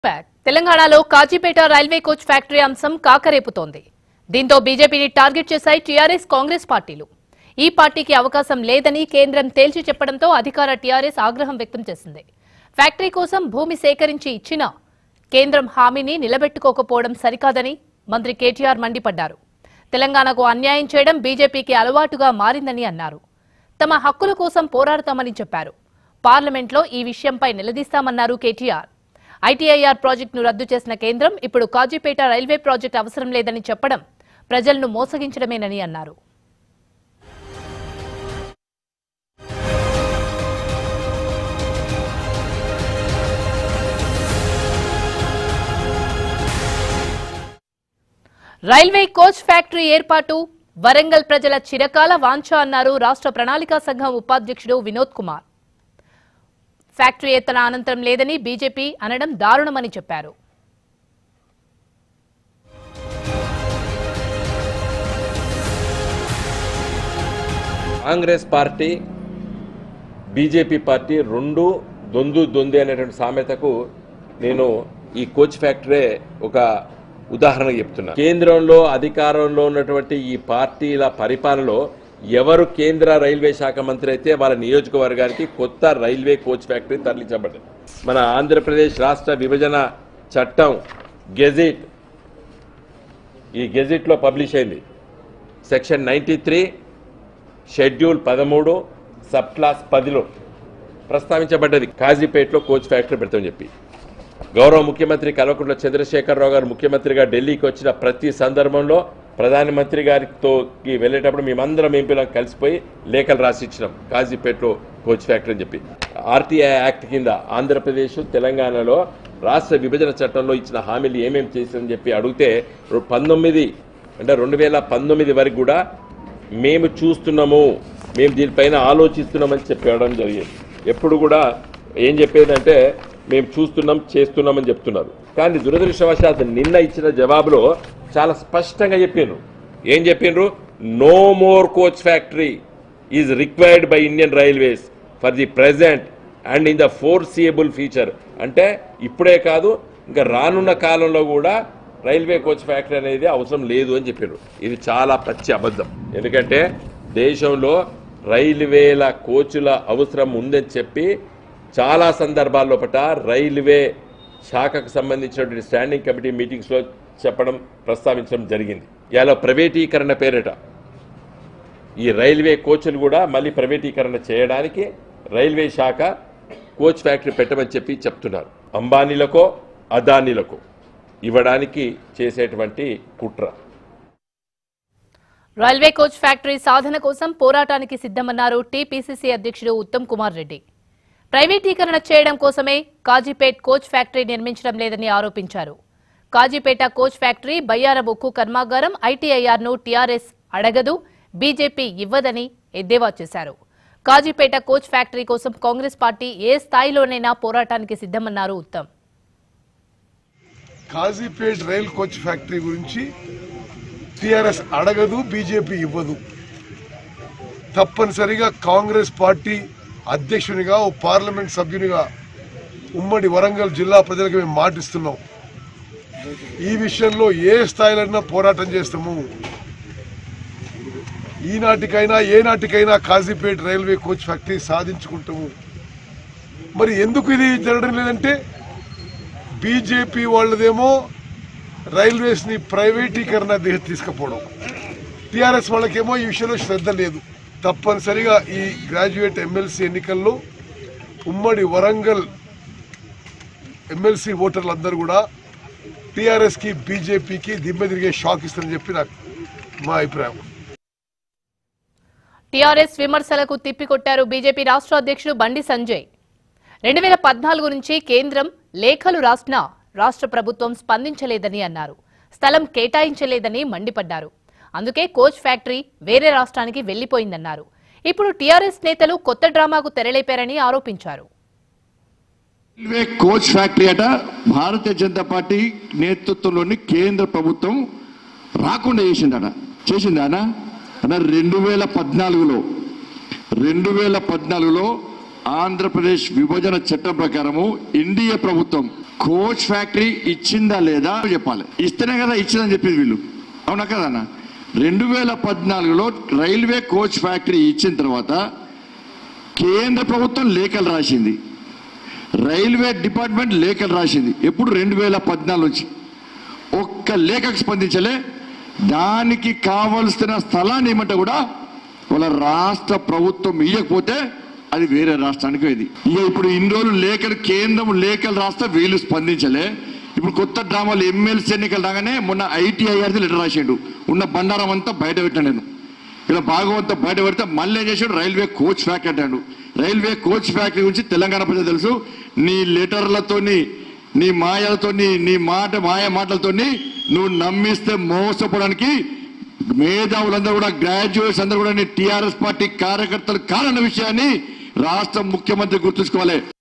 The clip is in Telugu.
ప్యాక్ తెలంగాణలో కాజీపేట రైల్వే కోచ్ ఫ్యాక్టరీ అంశం కాకరేపుతోంది దీంతో బీజేపీని టార్గెట్ చేశాయి టీఆర్ఎస్ కాంగ్రెస్ పార్టీలు ఈ పార్టీకి అవకాశం లేదని కేంద్రం తేల్చి చెప్పడంతో అధికార టీఆర్ఎస్ ఆగ్రహం వ్యక్తం చేసింది ఫ్యాక్టరీ కోసం భూమి సేకరించి ఇచ్చినా కేంద్రం హామీని నిలబెట్టుకోకపోవడం సరికాదని మంత్రి కేటీఆర్ మండిపడ్డారు తెలంగాణకు అన్యాయం చేయడం బీజేపీకి అలవాటుగా మారిందని అన్నారు తమ హక్కుల కోసం పోరాడతామని చెప్పారు పార్లమెంట్లో ఈ విషయంపై నిలదీస్తామన్నారు కేటీఆర్ ఐటీఐఆర్ ప్రాజెక్టును రద్దు చేసిన కేంద్రం ఇప్పుడు కాజీపేట రైల్వే ప్రాజెక్టు అవసరం లేదని చెప్పడం ప్రజలను మోసగించడమేనని అన్నారు రైల్వే కోచ్ ఫ్యాక్టరీ ఏర్పాటు వరంగల్ ప్రజల చిరకాల వాంఛ అన్నారు రాష్ట్ర ప్రణాళికా సంఘం ఉపాధ్యక్షుడు వినోద్ కుమార్ ఫ్యాక్టరీ ఎత్తన అనంతరం లేదని బీజేపీ అనడం దారుణమని చెప్పారు కాంగ్రెస్ పార్టీ బీజేపీ పార్టీ రెండు దొందు దొంది అనేటువంటి సామెతకు నేను ఈ కోచ్ ఫ్యాక్టరీ ఒక ఉదాహరణ చెప్తున్నా కేంద్రంలో అధికారంలో ఉన్నటువంటి ఈ పార్టీల పరిపాలనలో ఎవరు కేంద్ర రైల్వే శాఖ మంత్రి అయితే వాళ్ళ నియోజకవర్గానికి కొత్త రైల్వే కోచ్ ఫ్యాక్టరీ తరలించబడ్డది మన ఆంధ్రప్రదేశ్ రాష్ట్ర విభజన చట్టం గెజిట్ ఈ గెజిట్లో పబ్లిష్ అయింది సెక్షన్ నైంటీ త్రీ షెడ్యూల్ పదమూడు సబ్ క్లాస్ పదిలో ప్రస్తావించబడ్డది కాజీపేటలో కోచ్ ఫ్యాక్టరీ పెడతామని చెప్పి గౌరవ ముఖ్యమంత్రి కల్వకుంట్ల చంద్రశేఖరరావు గారు ముఖ్యమంత్రిగా ఢిల్లీకి వచ్చిన ప్రతి సందర్భంలో ప్రధానమంత్రి గారితోకి వెళ్ళేటప్పుడు మేమందరం ఎంపీలకు కలిసిపోయి లేఖలు రాసి ఇచ్చినాం కాజీపేటలో కోచ్ ఫ్యాక్టరీ అని చెప్పి ఆర్టీఐ యాక్ట్ కింద ఆంధ్రప్రదేశ్ తెలంగాణలో రాష్ట్ర విభజన చట్టంలో ఇచ్చిన హామీలు ఏమేమి చేసిందని చెప్పి అడిగితే పంతొమ్మిది అంటే రెండు వేల పంతొమ్మిది వరకు కూడా మేము చూస్తున్నాము మేము దీనిపైన ఆలోచిస్తున్నామని చెప్పడం జరిగింది ఎప్పుడు కూడా ఏం చెప్పేదంటే మేము చూస్తున్నాం చేస్తున్నామని చెప్తున్నారు కానీ దురదృష్టవశాత్తు నిన్న ఇచ్చిన జవాబులో చాలా స్పష్టంగా చెప్పిండ్రు ఏం చెప్పిండ్రు no more coach factory is required by Indian railways for the present and in the foreseeable future అంటే ఇప్పుడే కాదు ఇంకా రానున్న కాలంలో కూడా రైల్వే కోచ్ ఫ్యాక్టరీ అనేది అవసరం లేదు అని చెప్పారు ఇది చాలా పచ్చి అబద్ధం ఎందుకంటే దేశంలో రైల్వేల కోచుల అవసరం ఉందని చెప్పి చాలా సందర్భాల్లో పట రైల్వే శాఖకు సంబంధించినటువంటి స్టాండింగ్ కమిటీ మీటింగ్స్లో చెప్పడం ప్రస్తావించడం జరిగింది ఇలా ప్రైవేటీకరణ పేరిట ఈ రైల్వే కోచ్లు కూడా మళ్ళీ ప్రైవేటీకరణ చేయడానికి రైల్వే శాఖ కోచ్ ఫ్యాక్టరీ పెట్టమని చెప్పి చెప్తున్నారు అంబానీలకో అదానీలకో ఇవ్వడానికి చేసేటువంటి కుట్ర రైల్వే కోచ్ ఫ్యాక్టరీ సాధన కోసం పోరాటానికి సిద్ధమన్నారు టీపీసీసీ అధ్యక్షుడు ఉత్తమ్ కుమార్ రెడ్డి ప్రైవేటీకరణ చేయడం కోసమే కాజీపేట్ కోచ్ ఫ్యాక్టరీ నిర్మించడం లేదని ఆరోపించారు కాజీపేట కోచ్ ఫ్యాక్టరీ బయ్యారం ఉక్కు కర్మాగారం ఐటీఐఆర్ను టీఆర్ఎస్ అడగదు బీజేపీ ఇవ్వదని ఎద్దేవా చేశారు కాజీపేట కోచ్ ఫ్యాక్టరీ కోసం కాంగ్రెస్ పార్టీ ఏ స్థాయిలోనైనా పోరాటానికి సిద్ధమన్నారు Uttam Kazipet rail coach factory గురించి టిఆర్ఎస్ అడగదు బీజేపీ ఇవ్వదు తప్పనిసరిగా కాంగ్రెస్ పార్టీ అధ్యక్షునిగా ఓ పార్లమెంట్ సభ్యునిగా ఉమ్మడి వరంగల్ జిల్లా ప్రజలకు మేము మాటిస్తున్నాం ఈ విషయంలో ఏ స్థాయిలైనా పోరాటం చేస్తాము ఈనాటికైనా ఏనాటికైనా కాజీపేట్ రైల్వే కోచ్ ఫ్యాక్టరీ సాధించుకుంటాము మరి ఎందుకు ఇది జరగడం లేదంటే బీజేపీ వాళ్ళదేమో రైల్వేస్ ని ప్రైవేటీకరణ దిశ తీసుకుపోవడం టిఆర్ఎస్ వాళ్ళకేమో ఈ విషయంలో శ్రద్ధ లేదు తప్పనిసరిగా ఈ గ్రాడ్యుయేట్ ఎమ్మెల్సీ ఎన్నికల్లో ఉమ్మడి వరంగల్ ఎమ్మెల్సీ ఓటర్లందరూ కూడా టిఆర్ఎస్ కి బీజేపీకి దిమ్మె తిరిగే షాక్ ఇస్తారని చెప్పి నాకు మా అభిప్రాయం టీఆర్ఎస్ విమర్శలకు తిప్పికొట్టారు బీజేపీ రాష్ట్ర అధ్యక్షుడు బండి సంజయ్ రెండు వేల పద్నాలుగు నుంచి కేంద్రం లేఖలు రాసినా రాష్ట్ర ప్రభుత్వం స్పందించలేదని అన్నారు స్థలం కేటాయించలేదని మండిపడ్డారు అందుకే కోచ్ ఫ్యాక్టరీ వేరే రాష్ట్రానికి వెళ్లిపోయిందన్నారు ఇప్పుడు టీఆర్ఎస్ నేతలు కొత్త డ్రామాకు తెరలేపారని ఆరోపించారు రైల్వే కోచ్ ఫ్యాక్టరీ అట భారతీయ జనతా పార్టీ నేతృత్వంలోని కేంద్ర ప్రభుత్వం రాకుండా చేసిందట చేసిందానా అన్న రెండు వేల పద్నాలుగులో రెండు వేల పద్నాలుగులో ఆంధ్రప్రదేశ్ విభజన చట్టం ప్రకారము ఇండియా ప్రభుత్వం కోచ్ ఫ్యాక్టరీ ఇచ్చిందా లేదా చెప్పాలి ఇస్తేనే కదా ఇచ్చిందని చెప్పింది వీళ్ళు అవునా కదన్నా రెండు వేల పద్నాలుగులో రైల్వే కోచ్ ఫ్యాక్టరీ ఇచ్చిన తర్వాత కేంద్ర ప్రభుత్వం లేఖలు రాసింది రైల్వే డిపార్ట్మెంట్ లేఖలు రాసింది ఎప్పుడు రెండు వేల పద్నాలుగు నుంచి ఒక్క లేఖకు స్పందించలే దానికి కావలసిన స్థలాన్ని ఏమంటే కూడా వాళ్ళ రాష్ట్ర ప్రభుత్వం ఇవ్వకపోతే అది వేరే రాష్ట్రానికి ఇది ఇక ఇప్పుడు ఇన్ని రోజులు లేఖలు కేంద్రం లేఖలు రాస్తే వీళ్ళు స్పందించలే ఇప్పుడు కొత్త డ్రామాలు ఎమ్మెల్సీ ఎన్నికలు రాగానే మొన్న ఐటీఐఆర్ది లెటర్ రాసిండు ఉన్న బండారం అంతా బయట పెట్టాను నేను ఇలా భాగవంతం బయట పెడితే మళ్ళీ ఏం చేశాడు రైల్వే కోచ్ ఫ్యాక్టరీ అంటాడు రైల్వే కోచ్ ఫ్యాక్టరీ గురించి తెలంగాణ ప్రజలు తెలుసు నీ లెటర్లతోని నీ మాయలతోని నీ మాట మాయ మాటలతోని నువ్వు నమ్మిస్తే మోసపోవడానికి మేధావులందరూ కూడా గ్రాడ్యుయేట్స్ అందరూ కూడా నీ టీఆర్ఎస్ పార్టీ కార్యకర్తలు కారన్న విషయాన్ని రాష్ట్ర ముఖ్యమంత్రి గుర్తుంచుకోవాలి